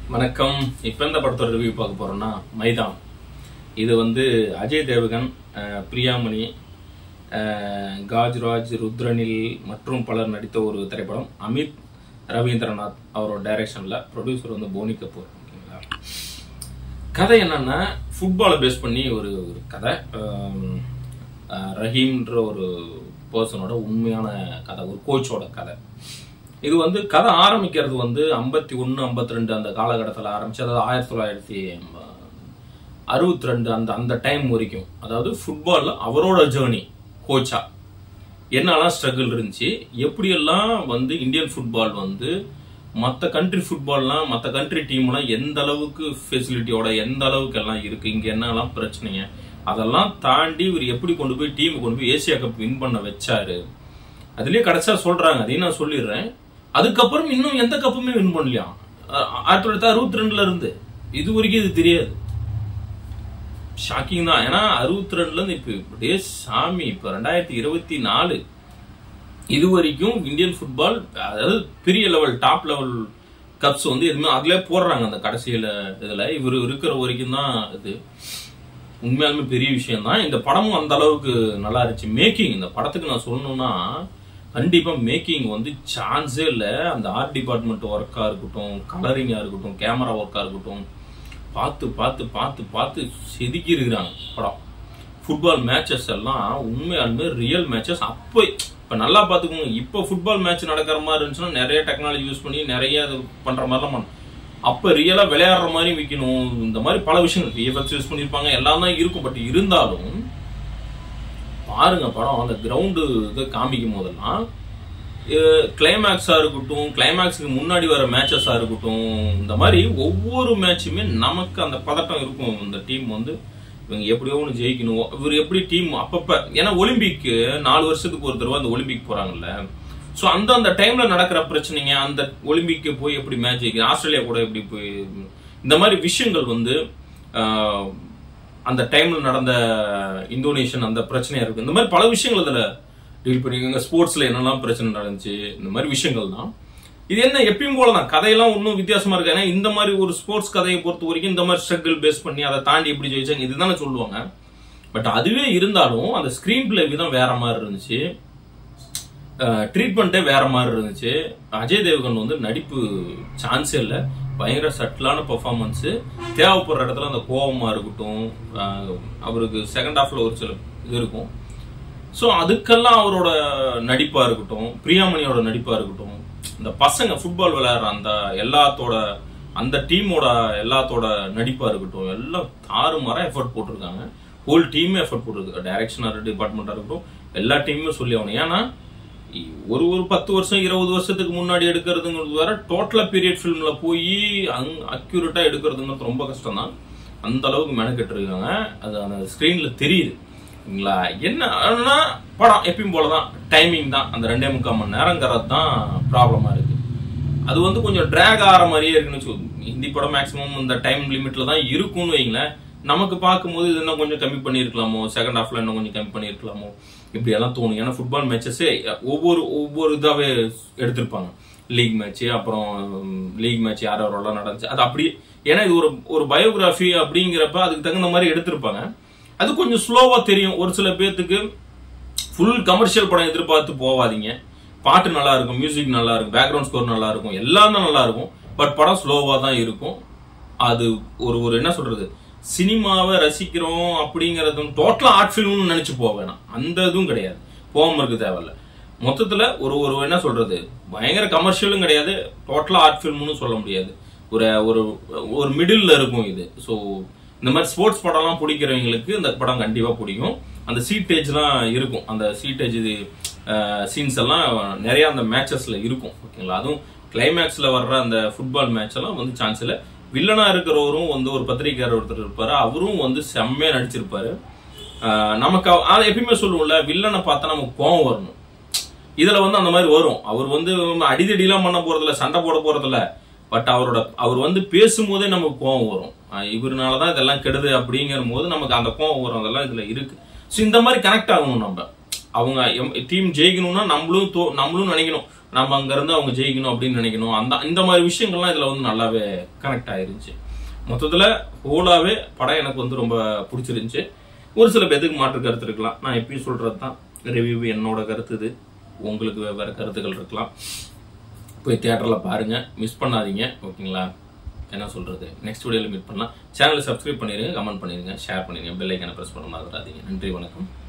வணக்கம் இப்போ இந்த படத்தோட ரிவ்யூ பார்க்க போறோம்னா மைதான் இது வந்து அஜய் தேவகன் அஹ், பிரியாமணி அஹ், காஜ்ராஜ் ருத்ரனில் மற்றும் பலர் நடித்த ஒரு திரைப்படம் அமித் ரவீந்திரநாத் அவரோட டைரக்ஷன்ல ப்ரொடியூசர் வந்து போனி கபூர் ஓகேங்களா கதை என்னன்னா ஃபுட்பாலை பேஸ் பண்ணி ஒரு ஒரு கதை அஹ், அஹ், ரஹீம்ன்ற ஒரு பர்சனோட உண்மையான கதை ஒரு கோச்சோட கதை இது வந்து கதை ஆரம்பிக்கிறது வந்து ஐம்பத்தி ஒன்று ஐம்பத்தி ரெண்டு அந்த காலகட்டத்தில் ஆரம்பிச்சு அதாவது ஆயிரத்தி தொள்ளாயிரத்தி அறுபத்தி ரெண்டு அந்த அந்த டைம் வரைக்கும் அதாவது ஃபுட்பாலில் அவரோட ஜேர்னி கோச்சா என்னெல்லாம் ஸ்ட்ரகிள் இருந்துச்சு எப்படியெல்லாம் வந்து இந்தியன் ஃபுட்பால் வந்து மற்ற கண்ட்ரி ஃபுட்பால்லாம் மற்ற கண்ட்ரி டீம்லாம் எந்த அளவுக்கு ஃபெசிலிட்டியோட எந்த அளவுக்கு எல்லாம் இருக்கு இங்க என்னெல்லாம் பிரச்சனைங்க அதெல்லாம் தாண்டி இவர் எப்படி கொண்டு போய் டீம் கொண்டு போய் ஏசியா கப் வின் பண்ண வச்சாரு அதுலயே கடைசியா சொல்றாங்க அதையும் நான் சொல்லிடுறேன் அதுக்கப்புறம் இன்னும் எந்த கப்புமே வின் பண்ணலையாம் அஹ் ஆயிரத்தி தொள்ளாயிரத்தி அறுபத்தி ரெண்டுல இருந்து இது வரைக்கும் இது தெரியாது ஷாக்கிங் தான் ஏன்னா அறுபத்தி ரெண்டுல இருந்து இப்ப இப்படியே சாமி இப்ப ரெண்டாயிரத்தி இருபத்தி நாலு இது வரைக்கும் இந்தியன் ஃபுட்பால் அதாவது பெரிய லெவல் டாப் லெவல் கப்ஸ் வந்து எதுவுமே அதுல போடுறாங்க அந்த கடைசியில இதுல இவர் இருக்கிற வரைக்கும் தான் இது உண்மையாலுமே பெரிய விஷயம் தான் இந்த படமும் அந்த அளவுக்கு நல்லா இருந்துச்சு மேக்கிங் இந்த படத்துக்கு நான் சொல்லணும்னா கண்டிப்பா மேக்கிங் வந்து சான்ஸே இல்ல அந்த ஆர்ட் டிபார்ட்மெண்ட் ஒர்க்கா இருக்கட்டும் கலரிங்கா இருக்கட்டும் கேமரா ஒர்க்கா இருக்கட்டும் பார்த்து பார்த்து பார்த்து பார்த்து செதுக்கி இருக்கிறாங்க படம் ஃபுட்பால் மேட்சஸ் எல்லாம் உண்மையாலுமே ரியல் மேட்சஸ் அப்போ இப்போ நல்லா பார்த்துக்கோங்க இப்போ ஃபுட்பால் மேட்ச் நடக்கிற மாதிரி இருந்துச்சுன்னா நிறைய டெக்னாலஜி யூஸ் பண்ணி நிறைய இது பண்ற மாதிரிலாம் பண்ணணும் அப்போ ரியலா விளையாடுற மாதிரி வைக்கணும் இந்த மாதிரி பல விஷயங்கள் விஎஃப்எக்ஸ் யூஸ் பண்ணியிருப்பாங்க எல்லாம் தான் இருக்கும் பட் இருந்தாலும் பாருங்க படம் அந்த கிரவுண்டு இதை காமிக்கும் போதெல்லாம் கிளைமேக்ஸா இருக்கட்டும் கிளைமேக்ஸுக்கு முன்னாடி வர மேட்சஸா இருக்கட்டும் இந்த மாதிரி ஒவ்வொரு மேட்சுமே நமக்கு அந்த பதட்டம் இருக்கும் இந்த டீம் வந்து இவங்க எப்படியோ ஒன்று ஜெயிக்கணும் இவர் எப்படி டீம் அப்பப்ப ஏன்னா ஒலிம்பிக் நாலு வருஷத்துக்கு ஒரு தடவை அந்த ஒலிம்பிக் போறாங்கல்ல ஸோ அந்த அந்த டைம்ல நடக்கிற பிரச்சனைங்க அந்த ஒலிம்பிக்கு போய் எப்படி மேட்ச் ஜெயிக்கணும் ஆஸ்திரேலியா கூட எப்படி போய் இந்த மாதிரி விஷயங்கள் வந்து ஆஹ், அந்த டைம்ல நடந்த இந்தோனேஷன் அந்த பிரச்சனையா இருக்கு இந்த மாதிரி பல விஷயங்கள் அதுல டீல் பண்ணிருக்காங்க ஸ்போர்ட்ஸ்ல என்னெல்லாம் பிரச்சனை நடந்துச்சு இந்த மாதிரி விஷயங்கள் தான் இது என்ன எப்பயும் போல தான் கதையெல்லாம் ஒன்றும் வித்தியாசமா இருக்கு ஏன்னா இந்த மாதிரி ஒரு ஸ்போர்ட்ஸ் கதையை பொறுத்த வரைக்கும் இந்த மாதிரி ஸ்ட்ரகிள் பேஸ் பண்ணி அதை தாண்டி எப்படி ஜெயிச்சாங்க இதுதானே சொல்லுவாங்க பட் அதுவே இருந்தாலும் அந்த ஸ்கிரீன் பிளே விதம் வேற மாதிரி இருந்துச்சு ட்ரீட்மெண்ட்டே வேற மாதிரி இருந்துச்சு அஜய் தேவகன் வந்து நடிப்பு சான்ஸே இல்லை பயங்கர சட்டிலான பெர்ஃபார்மன்ஸ் தேவைப்படுற இடத்துல அந்த கோபமா இருக்கட்டும் அஹ், அவருக்கு செகண்ட் ஹாஃப்ல ஒரு சில இது இருக்கும் ஸோ அதுக்கெல்லாம் அவரோட நடிப்பா இருக்கட்டும் பிரியாமணியோட நடிப்பா இருக்கட்டும் இந்த பசங்க ஃபுட்பால் விளையாடுற அந்த எல்லாத்தோட அந்த டீமோட எல்லாத்தோட நடிப்பா இருக்கட்டும் எல்லாம் தாறுமாறா எஃபர்ட் போட்டிருக்காங்க ஹோல் டீமே எஃபர்ட் போட்டிருக்கு டைரக்ஷனா டிபார்ட்மெண்டா இருக்கட்டும் எல்லா டீமுமே சொல்லி ஆகணும் ஏன்னா இ- ஒரு ஒரு பத்து வருஷம் இருபது வருஷத்துக்கு முன்னாடி எடுக்கிறதுங்கிறது வேற டோட்டலா பீரியட் ஃபிலிம்ல போய் அங் அக்யூரேட்டா எடுக்கிறதுங்கிறது ரொம்ப கஷ்டம் தான் அந்த அளவுக்கு மெனக்கெட்டு இருக்காங்க அது அந்த ஸ்கிரீன்ல தெரியுது சரிங்களா என்ன ஆனா படம் எப்பயும் போலதான் டைமிங் தான் அந்த ரெண்டே முக்கால் மணி நேரங்கிறது தான் ப்ராப்ளமா இருக்கு அது வந்து கொஞ்சம் டிராக் ஆகிற மாதிரியே இருக்குன்னு வச்சுக்கோ ஹிந்தி படம் மேக்ஸிமம் இந்த டைம் லிமிட்ல தான் இருக்கும்னு வைங்களேன் நமக்கு பார்க்கும்போது இது இன்னும் கொஞ்சம் கம்மி பண்ணியிருக்கலாமோ செகண்ட் ஹாஃப்ல இன்னும் கொஞ்சம் கம்மி பண்ணியிருக்கலாமோ இப்படி எல்லாம் தோணும் ஏன்னா ஃபுட்பால் மேட்சஸே ஒவ்வொரு ஒவ்வொரு இதாவே எடுத்திருப்பாங்க லீக் மேட்ச் அப்புறம் லீக் மேட்ச் யார் யாரெல்லாம் நடந்துச்சு அது அப்படி ஏன்னா இது ஒரு ஒரு பயோகிராஃபி அப்படிங்கிறப்ப அதுக்கு தகுந்த மாதிரி எடுத்திருப்பாங்க அது கொஞ்சம் ஸ்லோவா தெரியும் ஒரு சில பேர்த்துக்கு ஃபுல் கமர்ஷியல் படம் எதிர்பார்த்து போவாதீங்க பாட்டு நல்லா இருக்கும் மியூசிக் நல்லா இருக்கும் பேக்ரவுண்ட் ஸ்கோர் நல்லா இருக்கும் எல்லாம் தான் நல்லா இருக்கும் பட் படம் ஸ்லோவா தான் இருக்கும் அது ஒரு ஒரு என்ன சொல்றது சினிமாவை ரசிக்கிறோம் அப்படிங்கறதும் டோட்டலா ஆர்ட் ஃபிலிம்னு நினைச்சு போக வேணாம் அந்த இதுவும் கிடையாது போகாம இருக்கு தேவையில்ல மொத்தத்துல ஒரு ஒரு என்ன சொல்றது பயங்கர கமர்ஷியலும் கிடையாது டோட்டலா ஆர்ட் ஃபிலிம்னு சொல்ல முடியாது ஒரு ஒரு ஒரு மிடில்ல இருக்கும் இது ஸோ இந்த மாதிரி ஸ்போர்ட்ஸ் படம்லாம் பிடிக்கிறவங்களுக்கு இந்த படம் கண்டிப்பா பிடிக்கும் அந்த சீட்டேஜ்லாம் இருக்கும் அந்த சீட்டேஜ் இது சீன்ஸ் எல்லாம் நிறைய அந்த மேட்சஸ்ல இருக்கும் ஓகேங்களா அதுவும் கிளைமேக்ஸ்ல வர்ற அந்த ஃபுட்பால் மேட்ச் எல்லாம் வந்து சான்ஸ் இல்ல வில்லனா இருக்கிறவரும் வந்து ஒரு பத்திரிகையாளர் ஒருத்தர் இருப்பாரு அவரும் வந்து செம்மையா நடிச்சிருப்பாரு ஆஹ் நமக்கு அவ- அது எப்பயுமே சொல்லுவோம்ல வில்லனை பார்த்தா நமக்கு கோவம் வரணும் இதுல வந்து அந்த மாதிரி வரும் அவர் வந்து அடிதடிலாம் பண்ண போறதில்ல சண்டை போட போறதில்ல பட் அவரோட அவர் வந்து பேசும்போதே நமக்கு கோவம் வரும் ஆஹ் இவருனாலதான் இதெல்லாம் கெடுது அப்படிங்கிற போது நமக்கு அந்த கோவம் வரும் அதெல்லாம் இதுல இருக்கு ஸோ இந்த மாதிரி கனெக்ட் ஆகணும் நம்ம அவங்க டீம் ஜெயிக்கணும்னா நம்மளும் தோ- நம்மளும் நினைக்கணும் நம்ம அங்க இருந்து அவங்க ஜெயிக்கணும் அப்படின்னு நினைக்கணும் அந்த இந்த மாதிரி விஷயங்கள்லாம் இதுல வந்து நல்லாவே கனெக்ட் ஆயிருந்துச்சு மொத்தத்துல ஹோலாவே படம் எனக்கு வந்து ரொம்ப பிடிச்சிருந்துச்சு ஒரு சில பேத்துக்கு மாற்று கருத்து இருக்கலாம் நான் எப்பயும் சொல்றது தான் ரிவ்யூ என்னோட கருத்து இது உங்களுக்கு வெவ்வேறு கருத்துக்கள் இருக்கலாம் போய் தியேட்டர்ல பாருங்க மிஸ் பண்ணாதீங்க ஓகேங்களா என்ன சொல்றது நெக்ஸ்ட் வீடியோல மீட் பண்ணலாம் சேனலை சப்ஸ்கிரைப் பண்ணிருங்க கமெண்ட் பண்ணிருங்க ஷேர் பண்ணிருங்க பெல் ஐக்கான பிரஸ் பண்ண மறந்துடாதீங்க நன்றி வணக்கம்